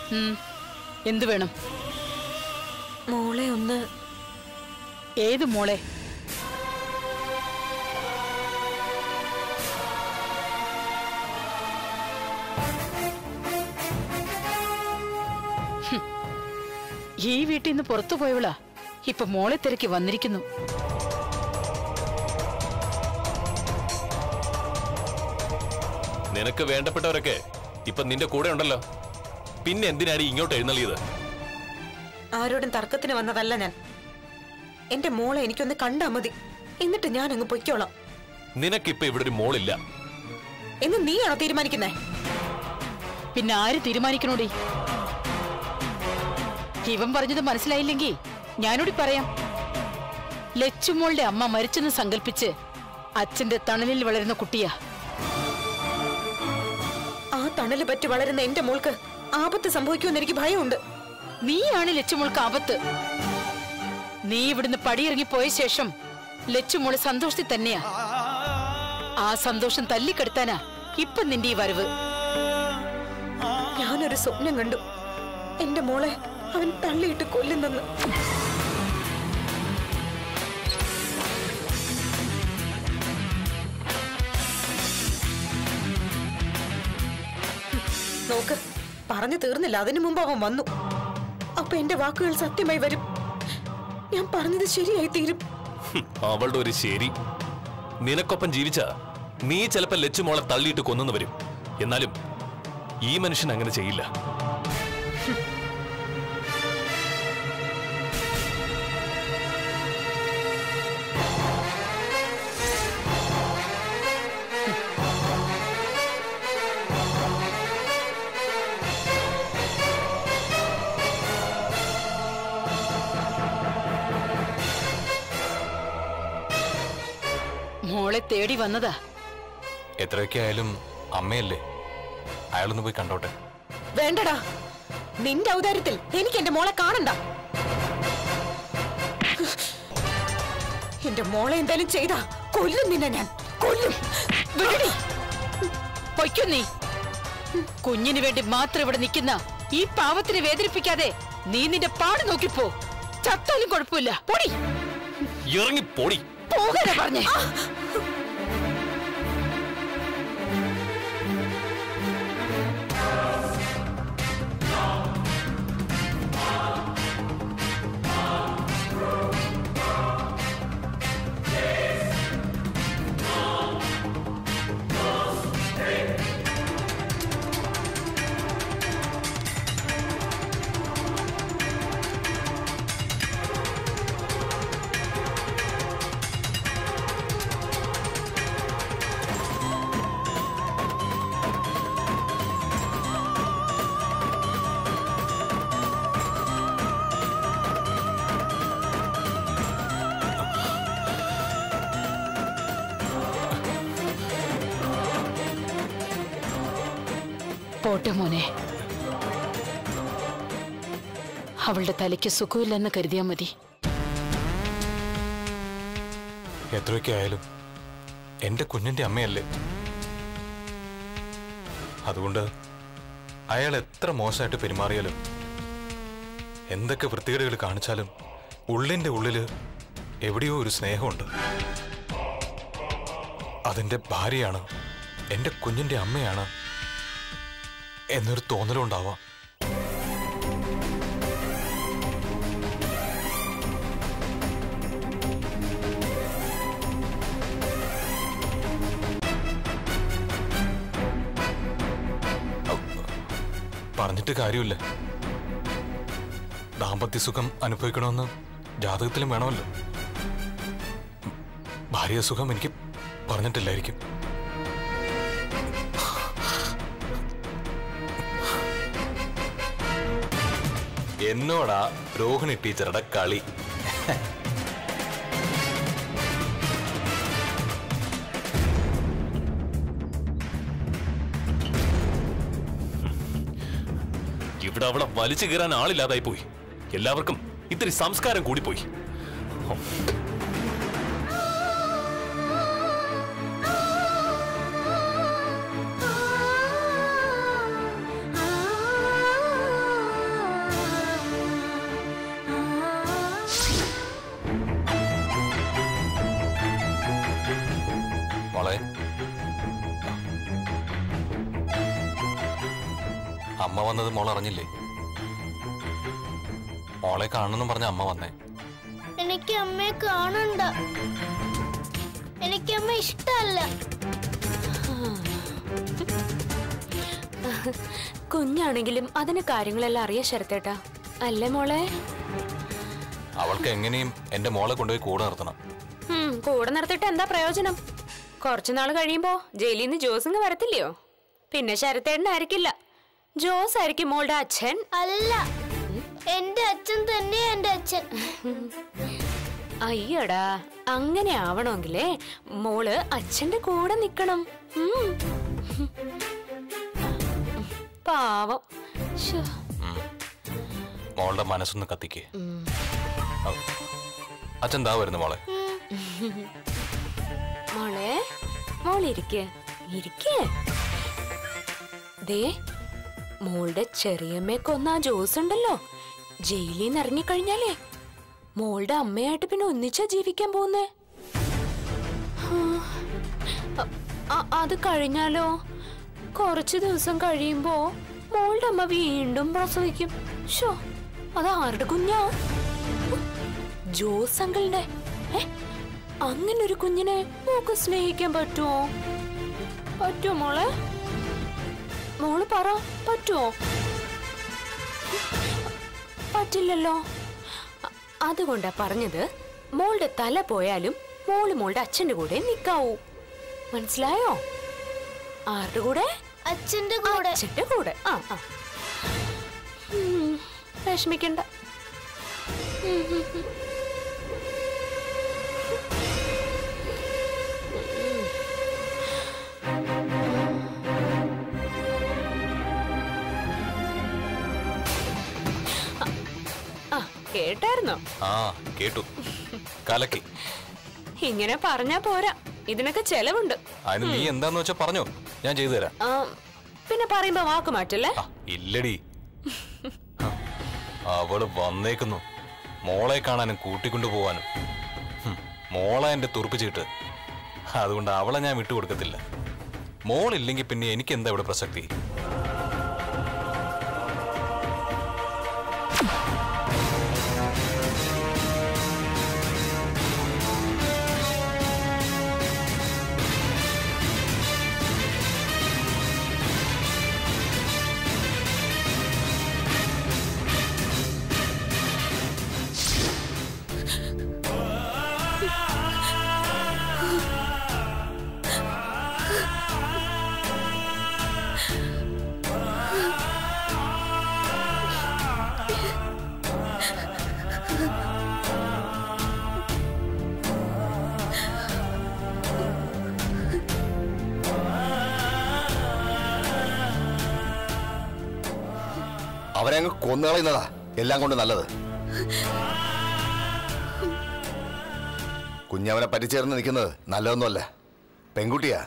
ഉം, എന്തു വേണം മോളെ ഒന്ന് ഏത് മോളെ ഹും, ഈ വീട്ടിൽ നിന്ന് പുറത്തു പോയവളാ ഇപ്പൊ മോളെ തിരക്കി വന്നിരിക്കുന്നു നിനക്ക് വേണ്ടപ്പെട്ടവരൊക്കെ ഇപ്പൊ നിന്റെ കൂടെ ഉണ്ടല്ലോ പിന്നെ എന്തിനാണ് ഈ ഇങ്ങോട്ട് എഴുന്നള്ളിയത് ആരോടും തർക്കത്തിന് വന്നതല്ല ഞാൻ എന്റെ മോളെ എനിക്കൊന്ന് കണ്ടാ മതി എന്നിട്ട് ഞാൻ അങ്ങ് പൊയ്ക്കോളാം നിനക്കിപ്പൊ ഇവിടെ ഒരു മോളില്ല എന്ന് നീയാണോ തീരുമാനിക്കുന്നേ പിന്നെ ആര് തീരുമാനിക്കണോടി ഇവൻ പറഞ്ഞത് മനസ്സിലായില്ലെങ്കിൽ ഞാനോടി പറയാം ലച്ചുമോളുടെ അമ്മ മരിച്ചെന്ന് സങ്കല്പിച്ച് അച്ഛന്റെ തണലിൽ വളരുന്ന കുട്ടിയാ ആ തണല് പറ്റി വളരുന്ന എന്റെ മോൾക്ക് ആപത്ത് സംഭവിക്കുമെന്ന് എനിക്ക് ഭയമുണ്ട് നീയാണ് ലച്ചുമോൾക്ക് ആപത്ത് നീ ഇവിടുന്ന് പടിയിറങ്ങി പോയ ശേഷം ലച്ചുമോള് സന്തോഷത്തിൽ തന്നെയാ ആ സന്തോഷം തല്ലിക്കെടുത്താനാ ഇപ്പൊ നിന്റെ ഈ വരവ് ഞാനൊരു സ്വപ്നം കണ്ടു എന്റെ മോളെ അവൻ തള്ളിയിട്ട് കൊല്ലുന്നെന്ന് നോക്ക് പറഞ്ഞു തീർന്നില്ല അതിനു മുമ്പ് അവൻ വന്നു അപ്പൊ എന്റെ വാക്കുകൾ സത്യമായി വരും ഞാൻ പറഞ്ഞത് ശരിയായി തീരും ഹും, അവളുടെ ഒരു ശരി നിനക്കൊപ്പം ജീവിച്ച നീ ചിലപ്പോ ലച്ചുമോളെ തള്ളിയിട്ട് കൊന്നെന്ന് വരും എന്നാലും ഈ മനുഷ്യൻ അങ്ങനെ ചെയ്യില്ല മോളെ തേടി വന്നതാ എത്രയൊക്കെ ആയാലും അമ്മയല്ലേ അയാളൊന്ന് പോയി കണ്ടോട്ടെ വേണ്ടടാ നിന്റെ ഔദാര്യത്തിൽ എനിക്ക് എന്റെ മോളെ കാണണ്ട എന്റെ മോളെ എന്തായാലും ചെയ്താ കൊല്ലും നിന്നെ ഞാൻ കൊല്ലും വിടടി. പൊയ്ക്കോ നീ കുഞ്ഞിന് വേണ്ടി മാത്രം ഇവിടെ നിൽക്കുന്ന ഈ പാവത്തിനെ വേദനിപ്പിക്കാതെ നീ നിന്റെ പാട് നോക്കിപ്പോ ചത്താലും കുഴപ്പമില്ല പൊടി ഇറങ്ങി പോടി പോകാനാ പറഞ്ഞേ പോട്ടെ മോനെ അവളുടെ തലയ്ക്ക് സുഖമില്ലെന്ന് കരുതിയാ മതി എത്രയൊക്കെ ആയാലും എന്റെ കുഞ്ഞിന്റെ അമ്മയല്ലേ അതുകൊണ്ട് അയാൾ എത്ര മോശമായിട്ട് പെരുമാറിയാലും എന്തൊക്കെ വൃത്തികേടുകൾ കാണിച്ചാലും ഉള്ളിന്റെ ഉള്ളില് എവിടെയോ ഒരു സ്നേഹമുണ്ട് അതെന്റെ ഭാര്യയാണ് എന്റെ കുഞ്ഞിന്റെ അമ്മയാണ് എന്നൊരു തോന്നലുണ്ടാവാം പറഞ്ഞിട്ട് കാര്യമില്ല ദാമ്പത്യ സുഖം അനുഭവിക്കണമെന്ന് ജാതകത്തിലും വേണമല്ലോ ഭാര്യ സുഖം എനിക്ക് പറഞ്ഞിട്ടില്ലായിരിക്കും എന്നോടാ രോഹിണി ടീച്ചറുടെ കളി ഇവിടെ അവളെ വലിച്ചു കയറാൻ ആളില്ലാതായി പോയി എല്ലാവർക്കും ഇത്തിരി സംസ്കാരം കൂടിപ്പോയി ഹും. അമ്മ വന്നത് മോൾ അറിഞ്ഞില്ലേ മോളെ കാണണമെന്നും പറഞ്ഞ അമ്മ വന്നേ എനിക്ക് അമ്മയെ കാണണ്ട എനിക്ക് അമ്മ ഇഷ്ടല്ല കുഞ്ഞാണെങ്കിലും അതിന് കാര്യങ്ങളെല്ലാം അറിയാം ശരത്തേട്ടാ അല്ലേ മോളെ അവൾക്ക് എങ്ങനെയും എന്റെ മോളെ കൊണ്ടുപോയി കൂടെ നിർത്തണം ഉം, കൂടെ നിർത്തിട്ട് എന്താ പ്രയോജനം കുറച്ചു നാൾ കഴിയുമ്പോ ജയിലിൽ നിന്ന് ജോസിങ് വരത്തില്ലയോ പിന്നെ ശരത്തേട്ടനായിരിക്കില്ല ജോസ് ആയിരിക്കും മോളുടെ അച്ഛൻ അല്ല എന്റെ അച്ഛൻ തന്നെയാ എന്റെ അച്ഛൻ അയ്യടാ അങ്ങനെ ആവണമെങ്കിലേ മോള് അച്ഛന്റെ കൂടെ നിക്കണം ഉം. പാവം ശ്ശോ. മോളുടെ മനസ്സൊന്ന് കത്തിക്ക് ഔ. അച്ഛൻ ദാ വരുന്നു മോളെ മോളെ മോളിരിക്കെ ഇരിക്കേ ദേ മോളുടെ ചെറിയമ്മയെ കൊന്ന ആ ജോസ് ഉണ്ടല്ലോ ജയിലിൽ നിന്ന് ഇറങ്ങിക്കഴിഞ്ഞാലേ മോളുടെ അമ്മയായിട്ട് പിന്നെ ഒന്നിച്ചാ ജീവിക്കാൻ പോകുന്നേ ആ, അ- അത് കഴിഞ്ഞാലോ കുറച്ചു ദിവസം കഴിയുമ്പോ മോളുടെ അമ്മ വീണ്ടും പ്രസവിക്കും ഷോ അത് ആരുടെ കുഞ്ഞാ ജോസ് അങ്കിളിന്റെ ഏ അങ്ങനെ ഒരു കുഞ്ഞിനെ മോക്ക് സ്നേഹിക്കാൻ പറ്റുമോ പറ്റുമോ മോളെ മോള് പറ പറ്റുമോ പറ്റില്ലല്ലോ അ- അതുകൊണ്ടാ പറഞ്ഞത് മോളുടെ തല പോയാലും മോള് മോളുടെ അച്ഛന്റെ കൂടെ നിക്കാവൂ മനസ്സിലായോ ആരുടെ കൂടെ അച്ഛന്റെ കൂടെ അച്ഛന്റെ കൂടെ ആ ആ ഉം, വിഷമിക്കണ്ട ഉം, ഉം, ഉം. ആ കേട്ടായിരുന്നോ ആ കേട്ടു കലക്കി ഇങ്ങനെ പറഞ്ഞാ പോരാ ഇതിനൊക്കെ ചെലവുണ്ട് അതിന് നീ എന്താന്ന് വെച്ചാ പറഞ്ഞോ ഞാൻ ചെയ്തു തരാം ആ, പിന്നെ പറയുമ്പോ വാക്ക് മാറ്റല്ലേ ആ, ഇല്ലടി ആ, അവള് വന്നേക്കുന്നു മോളെ കാണാനും കൂട്ടിക്കൊണ്ടു പോവാനും ഹും, മോളെ എന്റെ തുറപ്പിച്ചിട്ട് അതുകൊണ്ട് അവളെ ഞാൻ വിട്ടുകൊടുക്കത്തില്ല മോളില്ലെങ്കിൽ പിന്നെ എനിക്ക് എന്താ ഇവിടെ പ്രസക്തി അവനെ അങ്ങ് കൊന്നുകളയുന്നതാ എല്ലാം കൊണ്ട് നല്ലത് കുഞ്ഞവനെ പറ്റിച്ചേർന്ന് നിൽക്കുന്നത് നല്ലതൊന്നുമല്ല പെൺകുട്ടിയാ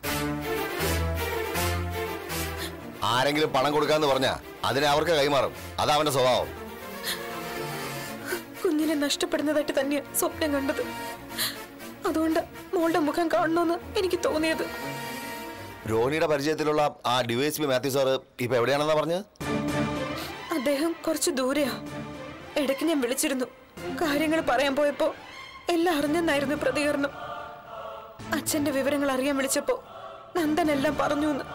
ആരെങ്കിലും പണം കൊടുക്കാന്ന് പറഞ്ഞാ അതിനെ അവർക്ക് കൈമാറും അതാ അവന്റെ സ്വഭാവം കുഞ്ഞിനെ നഷ്ടപ്പെടുന്നതായിട്ട് തന്നെയാ സ്വപ്നം കണ്ടത് അതുകൊണ്ട് മോളുടെ മുഖം കാണണമെന്ന് എനിക്ക് തോന്നിയത് രോഹിണിയുടെ പരിചയത്തിലുള്ള ആ ഡിവൈസ് പി മാത്യു സാറ് ഇപ്പൊ എവിടെയാണെന്നാ പറഞ്ഞത് അദ്ദേഹം കുറച്ച് ദൂരെയാ ഇടയ്ക്ക് ഞാൻ വിളിച്ചിരുന്നു കാര്യങ്ങൾ പറയാൻ പോയപ്പോ എല്ലാം അറിഞ്ഞെന്നായിരുന്നു പ്രതികരണം അച്ഛന്റെ വിവരങ്ങൾ അറിയാൻ വിളിച്ചപ്പോ നന്ദൻ എല്ലാം പറഞ്ഞു എന്ന്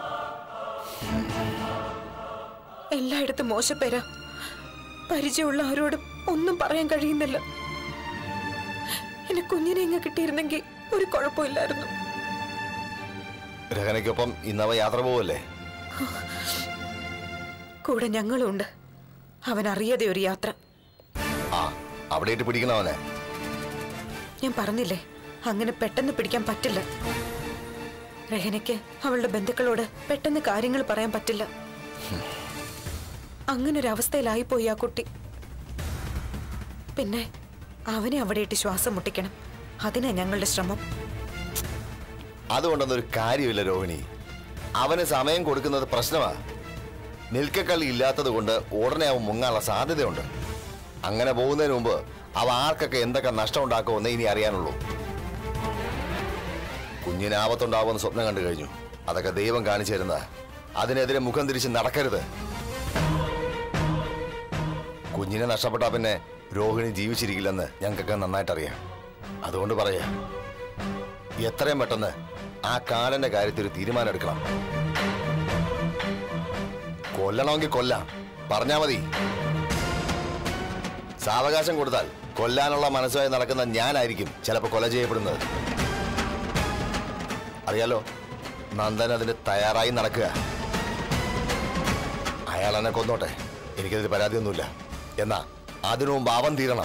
എല്ലായിടത്തും മോശപ്പേരാ പരിചയമുള്ള ആരോടും ഒന്നും പറയാൻ കഴിയുന്നില്ല എന്നെ കുഞ്ഞിനെ ഇങ്ങ് കിട്ടിയിരുന്നെങ്കിൽ ഒരു കുഴപ്പമില്ലായിരുന്നു രഹനയ്ക്കൊപ്പം ഇന്നവ യാത്ര പോവല്ലേ കൂടെ ഞങ്ങളും ഉണ്ട് അവൻ അറിയാതെ ഒരു യാത്ര ആ അവിടെ ഇട്ട് പിടിക്കണവനെ ഞാൻ പറഞ്ഞില്ലേ അങ്ങനെ പെട്ടെന്ന് പിടിക്കാൻ പറ്റില്ല രഹനയ്ക്ക് അവളുടെ ബന്ധുക്കളോട് പെട്ടെന്ന് കാര്യങ്ങൾ പറയാൻ പറ്റില്ല അങ്ങനെ ഒരു അവസ്ഥയിലായിപ്പോയി ആ കുട്ടി പിന്നെ അവനെ അവിടെ ഇട്ട് ശ്വാസം മുട്ടിക്കണം അതിനാ ഞങ്ങളുടെ ശ്രമം അതുകൊണ്ടൊന്നൊരു കാര്യമില്ല രോഹിണി അവന് സമയം കൊടുക്കുന്നത് പ്രശ്നമാ നിൽക്കക്കളി ഇല്ലാത്തത് കൊണ്ട് ഉടനെ അവൻ മുങ്ങാനുള്ള സാധ്യതയുണ്ട് അങ്ങനെ പോകുന്നതിന് മുമ്പ് അവ ആർക്കൊക്കെ എന്തൊക്കെ നഷ്ടം ഉണ്ടാക്കുമെന്ന് ഇനി അറിയാനുള്ളൂ കുഞ്ഞിന് ആപത്തുണ്ടാവുമെന്ന് സ്വപ്നം കണ്ടു കഴിഞ്ഞു അതൊക്കെ ദൈവം കാണിച്ചു തരുന്നതാ അതിനെതിരെ മുഖം തിരിച്ച് നടക്കരുത് കുഞ്ഞിനെ നഷ്ടപ്പെട്ടാ പിന്നെ രോഹിണി ജീവിച്ചിരിക്കില്ലെന്ന് ഞങ്ങൾക്കൊക്കെ നന്നായിട്ട് അറിയാം അതുകൊണ്ട് പറയാ എത്രയും പെട്ടെന്ന് ആ കാലന്റെ കാര്യത്തിൽ ഒരു തീരുമാനം എടുക്കണം കൊല്ലണമെങ്കിൽ കൊല്ലാം പറഞ്ഞാ മതി സാവകാശം കൊടുത്താൽ കൊല്ലാനുള്ള മനസ്സുമായി നടക്കുന്ന ഞാനായിരിക്കും ചിലപ്പോൾ കൊല ചെയ്യപ്പെടുന്നത് അറിയാലോ നന്ദൻ അതിന് തയ്യാറായി നടക്കുക അയാൾ എന്നെ കൊന്നോട്ടെ എനിക്കതിൽ പരാതിയൊന്നുമില്ല എന്നാ അതിനു മുമ്പ് അവൻ തീരണം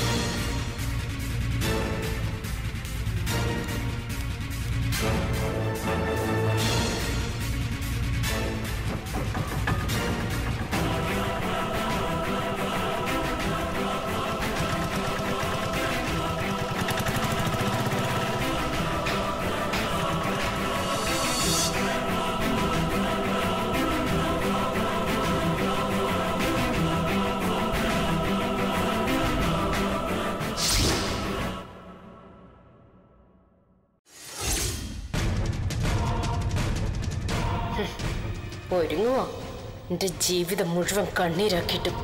ഒരുങ്ങുവോ എന്റെ ജീവിതം മുഴുവൻ കണ്ണീരാക്കിയിട്ടും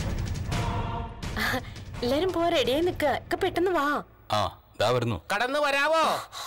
എല്ലാരും പോ റെഡിയായി നിക്ക ഒക്കെ പെട്ടെന്ന് വാ ആ ദാ വരുന്നു കടന്നു വരാവോ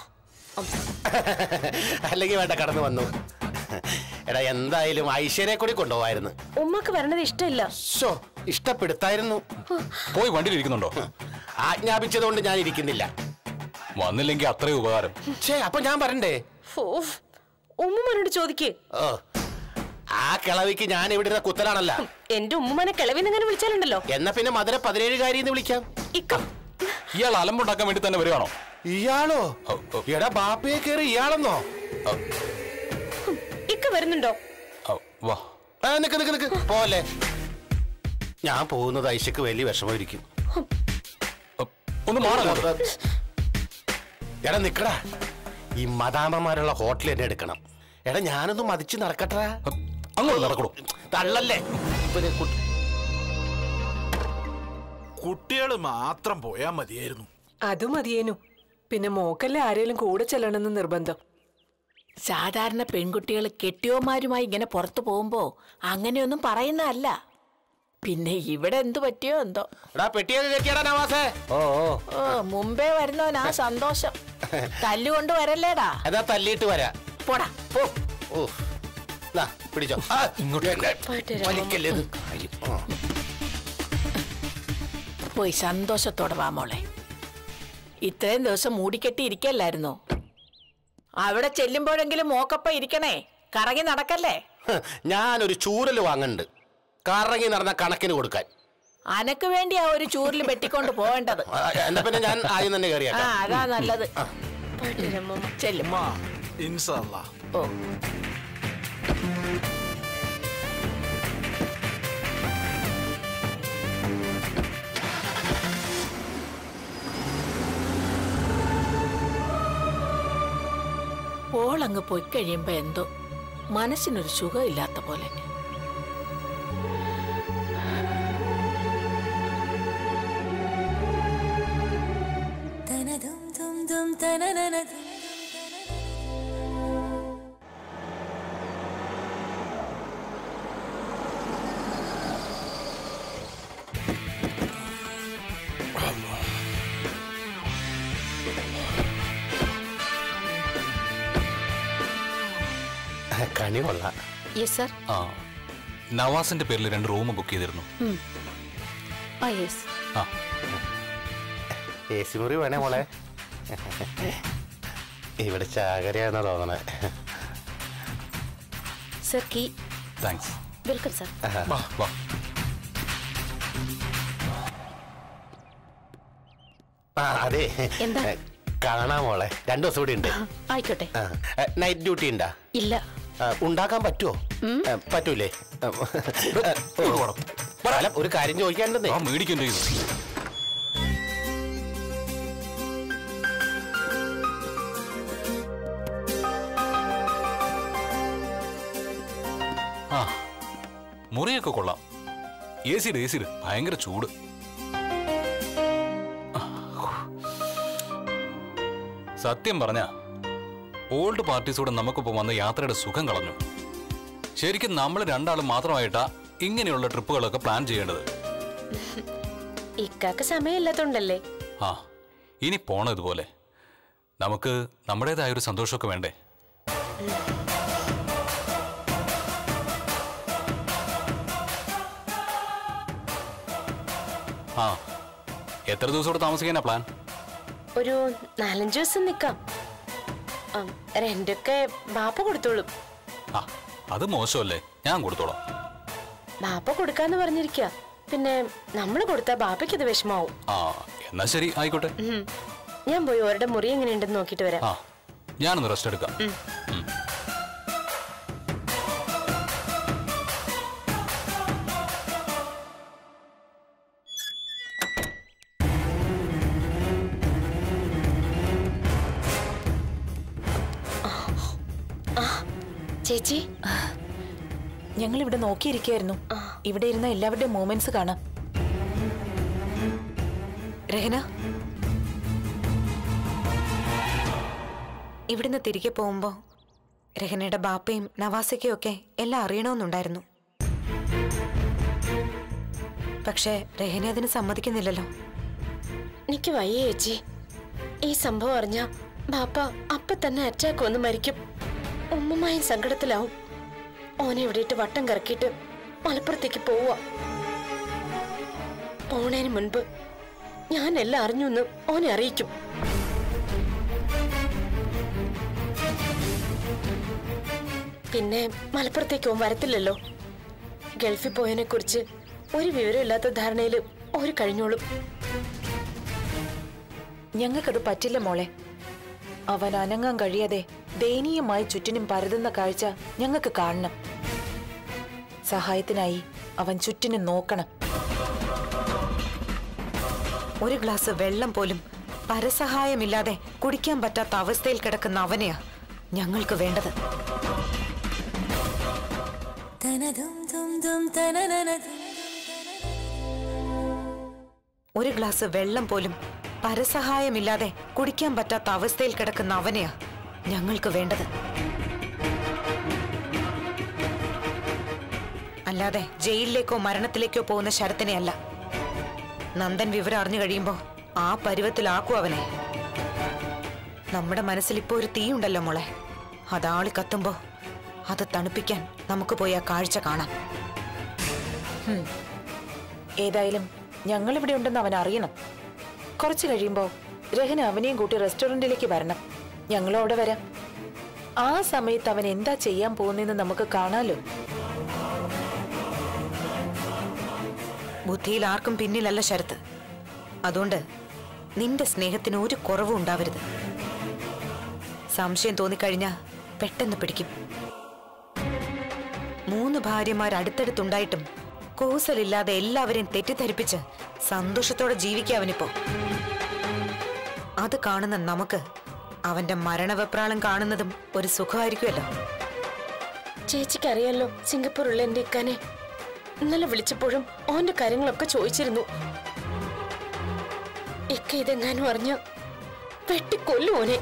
അല്ലെങ്കിൽ വേണ്ട കടന്നു വന്നു എടാ എന്തായാലും ഐശ്വര്യെ കൂടി കൊണ്ടുപോവായിരുന്നു ഉമ്മക്ക് വരണത് ഇഷ്ടമില്ല ഷോ ഇഷ്ടപ്പെടുത്തായിരുന്നു പോയി വണ്ടിയിൽ ഇരിക്കുന്നുണ്ടോ ആജ്ഞാപിച്ചതുകൊണ്ട് ഞാൻ ഇരിക്കുന്നില്ല വന്നില്ലെങ്കിൽ അത്രയും ഉപകാരം ഛേ അപ്പൊ ഞാൻ പറയണ്ടേ ഓഫ്. ഉമ്മുമ്മനോട് ചോദിക്ക് ഓ ആ കിളവിക്ക് ഞാൻ ഇവിടെ ഇരുന്ന കുത്തലാണല്ല എന്റെ ഉമ്മുമ്മനെ കിളവിന്നിങ്ങനെ വിളിച്ചാലുണ്ടല്ലോ എന്നാ പിന്നെ മധുര പതിനേഴുകാരി എന്ന് വിളിക്കാം ഇക്ക ഇയാൾ അലമ്പുണ്ടാക്കാൻ വേണ്ടി തന്നെ വരുവാണോ ഇയാളോ ഓ, ഓ. എടാ ബാപ്പയെ കയറി ഇയാളെന്നോ ആ, ഇക്ക വരുന്നുണ്ടോ ആ, വാ ആ, നിക്ക് നിക്ക് നിക്ക് പോലെ ഞാൻ പോകുന്നത് ഐശക്ക് വലിയ വിഷമമായിരിക്കും ആ, ഒന്ന് മാറാ എടാ നിക്കടാ ഈ മദാമ്മമാരുള്ള ഹോട്ടൽ തന്നെ എടുക്കണം എടാ ഞാനൊന്ന് മതിച്ച് നടക്കട്ടാ അങ്ങോട്ട് നടക്കണോ തള്ളല്ലേ ഇവര് കു- കുട്ടികൾ മാത്രം പോയാൽ മതിയായിരുന്നു അത് മതിയേനു പിന്നെ മോക്കല്ലേ ആരേലും കൂടെ ചെല്ലണമെന്ന് നിർബന്ധം സാധാരണ പെൺകുട്ടികൾ കെട്ടിയോമാരുമായി ഇങ്ങനെ പുറത്തു പോകുമ്പോ അങ്ങനെയൊന്നും പറയുന്നതല്ല പിന്നെ ഇവിടെ എന്തു പറ്റിയോ എന്തോ എടാ പെട്ടിയൊക്കെ കെട്ടിയടാ നവാസേ ഓ ഓ ഓ മുമ്പേ വരുന്നവനാ സന്തോഷം തല്ലുകൊണ്ട് വരല്ലേടാ എന്നാ തല്ലിയിട്ട് വരാ പോടാ പോ ഓ ദാ, പിടിച്ചോ ആ, വലിക്കല്ലേ ഇത്? കാര്യം. ആ. പോയി സന്തോഷത്തോടെ വാ മോളെ ഇത്രയും ദിവസം മൂടിക്കെട്ടി ഇരിക്കല്ലായിരുന്നോ അവിടെ ചെല്ലുമ്പോഴെങ്കിലും മോക്കൊപ്പം ഇരിക്കണേ കറങ്ങി നടക്കല്ലേ ഹ്, ഞാനൊരു ചൂരൽ വാങ്ങുന്നുണ്ട് കറങ്ങി നടന്ന കണക്കിന് കൊടുക്കാൻ അനക്ക് വേണ്ടിയാ ഒരു ചൂരിൽ വെട്ടിക്കൊണ്ട് പോവേണ്ടത് ആ, എന്നാ പിന്നെ ഞാൻ ആദ്യം തന്നെ ആ കയറിയാക്കാം അതാ നല്ലത് ചെല്ലുമോ ഇൻഷാല്ലാ ഓ ഓളങ്ങ് പോയി കഴിയുമ്പോ എന്തോ മനസ്സിനൊരു സുഖമില്ലാത്ത പോലെ കണി കൊള്ളാം യെസ് സർ ആ നവാസിന്റെ പേരിൽ രണ്ട് റൂം ബുക്ക് ചെയ്തിരുന്നു ആ യെസ് ആ എ സി മുറി വേണേ മോളെ ഇവിടെ ചാകരയാണെന്നാ തോന്നണേ സർ കീ താങ്ക്സ് വെൽക്കം സർ വാ വാ ആ അതെ എന്താ? കാണാം മോളെ രണ്ടു ദിവസം കൂടി ഉണ്ട് ആയിക്കോട്ടെ നൈറ്റ് ഡ്യൂട്ടി ഉണ്ടാ ഇല്ല ആ, ഉണ്ടാക്കാൻ പറ്റുമോ ആ, പറ്റൂലേ ആ, ഓ, അല്ല, ഒരു കാര്യം ചോദിക്കാണ്ടെന്നേ ആ മേടിക്കണ്ടേ ഇത് ആ മുറിയൊക്കെ കൊള്ളാം എ സിയുടെ എ സിയുടെ ഭയങ്കര ചൂട് സത്യം പറഞ്ഞ ഓൾഡ് പാർട്ടീസോടെ നമുക്കിപ്പോൾ വന്ന യാത്രയുടെ സുഖം കളഞ്ഞു ശരിക്കും നമ്മൾ രണ്ടാളും മാത്രമായിട്ടാ ഇങ്ങനെയുള്ള ട്രിപ്പുകളൊക്കെ പ്ലാൻ ചെയ്യേണ്ടത് ഇക്കാക്ക് സമയമില്ലാത്തോണ്ടല്ലേ ആ ഇനി പോണം ഇതുപോലെ നമുക്ക് നമ്മുടേതായ ഒരു സന്തോഷമൊക്കെ വേണ്ടേ ആ എത്ര ദിവസം ഇവിടെ താമസിക്കാനാ പ്ലാൻ ഒരു നാലഞ്ച് ദിവസം നിക്കാം ഉം, രണ്ടൊക്കെ ബാപ്പ കൊടുത്തോളും ആ അത് മോശമല്ലേ ഞാൻ കൊടുത്തോളാം ബാപ്പ കൊടുക്കാന്ന് പറഞ്ഞിരിക്ക പിന്നെ നമ്മൾ കൊടുത്താ ബാപ്പയ്ക്ക് ഇത് വിഷമാവും ആ എന്നാ ശരി ആയിക്കോട്ടെ ഉം. ഞാൻ പോയി ഒരുടെ മുറി എങ്ങനെയുണ്ടെന്ന് നോക്കിട്ട് വരാം ആ ഞാനൊന്ന് റെസ്റ്റ് എടുക്കാം ഉം. ചേച്ചി ഞങ്ങൾ ഇവിടെ നോക്കിയിരിക്കായിരുന്നു ഇവിടെ ഇരുന്ന എല്ലാവരുടെയും മൂമെന്റ്സ് കാണാം രഹന ഇവിടുന്ന് തിരികെ പോകുമ്പോ രഹനയുടെ ബാപ്പയും നവാസയ്ക്കും ഒക്കെ എല്ലാം അറിയണമെന്നുണ്ടായിരുന്നു പക്ഷേ രഹന അതിന് സമ്മതിക്കുന്നില്ലല്ലോ എനിക്ക് വയ്യ ചേച്ചി ഈ സംഭവം അറിഞ്ഞ ബാപ്പ അപ്പൊ തന്നെ അറ്റാക്ക് വന്ന് മരിക്കും ഉമ്മമായും സങ്കടത്തിലാവും ഓനെ ഇവിടെ ഇട്ട് വട്ടം കറക്കിയിട്ട് മലപ്പുറത്തേക്ക് പോവുക പോണേന് മുൻപ് ഞാൻ എല്ലാം അറിഞ്ഞു എന്ന് ഓനെ അറിയിക്കും പിന്നെ മലപ്പുറത്തേക്ക് ഓൻ വരത്തില്ലല്ലോ ഗൾഫിൽ പോയതിനെ കുറിച്ച് ഒരു വിവരമില്ലാത്ത ധാരണയില് ഒരു കഴിഞ്ഞോളും ഞങ്ങൾക്കത് പറ്റില്ല മോളെ അവൻ അനങ്ങാൻ കഴിയാതെ ദയനീയമായി ചുറ്റിനും പരതുന്ന കാഴ്ച ഞങ്ങൾക്ക് കാണണം സഹായത്തിനായി അവൻ ചുറ്റിനും നോക്കണം ഒരു ഗ്ലാസ് വെള്ളം പോലും പരസഹായമില്ലാതെ കുടിക്കാൻ പറ്റാത്ത അവസ്ഥയിൽ കിടക്കുന്ന അവനെയാ ഞങ്ങൾക്ക് വേണ്ടത് ഒരു ഗ്ലാസ് വെള്ളം പോലും പരസഹായമില്ലാതെ കുടിക്കാൻ പറ്റാത്ത അവസ്ഥയിൽ കിടക്കുന്ന അവനെയാ ഞങ്ങൾക്ക് വേണ്ടത് അല്ലാതെ ജയിലിലേക്കോ മരണത്തിലേക്കോ പോകുന്ന ശരത്തിനെ അല്ല നന്ദൻ വിവരം അറിഞ്ഞു കഴിയുമ്പോ ആ പരുവത്തിലാക്കൂ അവനെ നമ്മുടെ മനസ്സിൽ ഇപ്പോ ഒരു തീയുണ്ടല്ലോ മോളെ അതാളി കത്തുമ്പോ അത് തണുപ്പിക്കാൻ നമുക്ക് പോയി ആ കാഴ്ച കാണാം ഹും. ഏതായാലും ഞങ്ങൾ ഇവിടെ ഉണ്ടെന്ന് അവൻ അറിയണം കുറച്ച് കഴിയുമ്പോ രഹന അവനെയും കൂട്ടി റെസ്റ്റോറന്റിലേക്ക് വരണം ഞങ്ങളും അവിടെ വരാം ആ സമയത്ത് അവൻ എന്താ ചെയ്യാൻ പോകുന്നതെന്ന് നമുക്ക് കാണാലോ ബുദ്ധിയിൽ ആർക്കും പിന്നിലല്ല ശരത്ത് അതുകൊണ്ട് നിന്റെ സ്നേഹത്തിന് ഒരു കുറവും ഉണ്ടാവരുത് സംശയം തോന്നിക്കഴിഞ്ഞാ പെട്ടെന്ന് പിടിക്കും മൂന്ന് ഭാര്യമാർ അടുത്തടുത്തുണ്ടായിട്ടും കൂസലില്ലാതെ എല്ലാവരെയും തെറ്റിദ്ധരിപ്പിച്ച് സന്തോഷത്തോടെ ജീവിക്കാവനിപ്പോ അത് കാണുന്ന നമുക്ക് അവന്റെ മരണവെപ്രാളം കാണുന്നതും ഒരു സുഖമായിരിക്കുമല്ലോ ചേച്ചിക്ക് അറിയാലോ സിംഗപ്പൂരുള്ള എന്റെ ഇക്കാനെ ഇന്നലെ വിളിച്ചപ്പോഴും ഓന്റെ കാര്യങ്ങളൊക്കെ ചോദിച്ചിരുന്നു ഇക്ക ഇതെങ്ങാനും അറിഞ്ഞ വെട്ടിക്കൊല്ലും ഓനെ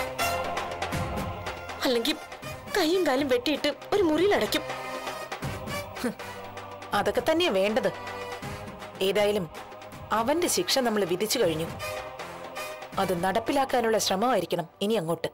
അല്ലെങ്കിൽ കൈയും കാലും വെട്ടിയിട്ട് ഒരു മുറിയിലടയ്ക്കും അതൊക്കെ തന്നെയാ വേണ്ടത് ഏതായാലും അവന്റെ ശിക്ഷ നമ്മൾ വിധിച്ചു കഴിഞ്ഞു അത് നടപ്പിലാക്കാനുള്ള ശ്രമമായിരിക്കണം ഇനി അങ്ങോട്ട്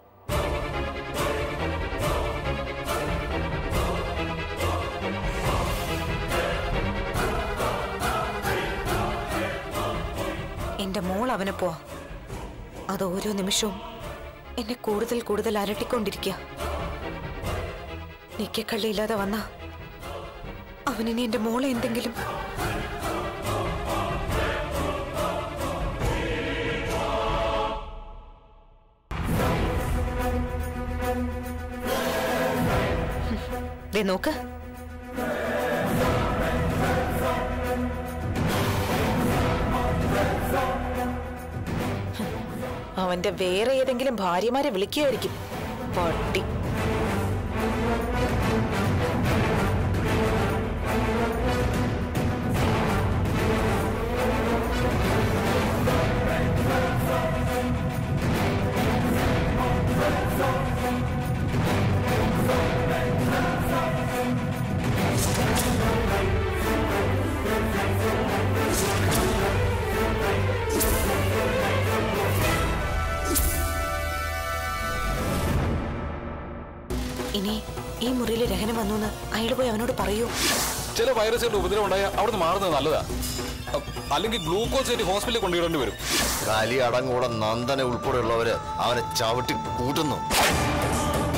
എന്റെ മോൾ അവനെ പോവാ അത് ഓരോ നിമിഷവും എന്നെ കൂടുതൽ കൂടുതൽ അരട്ടിക്കൊണ്ടിരിക്കുക നിക്കക്കള്ളിയില്ലാതെ വന്ന അവനിനി എന്റെ മോളെ എന്തെങ്കിലും ദേ നോക്ക് അവന്റെ വേറെ ഏതെങ്കിലും ഭാര്യമാരെ വിളിക്കുകയായിരിക്കും പട്ടി ഇനി ഈ മുറിയിൽ രഹന വന്നു എന്ന് അയാൾ പോയി അവനോട് പറയൂ ചില വൈറസുകളുടെ ഉപദ്രവം ഉണ്ടായാൽ അവിടുന്ന് മാറുന്നത് നല്ലതാ അ- അല്ലെങ്കിൽ ഗ്ലൂക്കോസ് കയറ്റി ഹോസ്പിറ്റലിൽ കൊണ്ടുവിടേണ്ടി വരും കലി അടങ്ങൂടെ നന്ദനെ ഉൾപ്പെടെയുള്ളവര് അവനെ ചവിട്ടി കൂട്ടുന്നു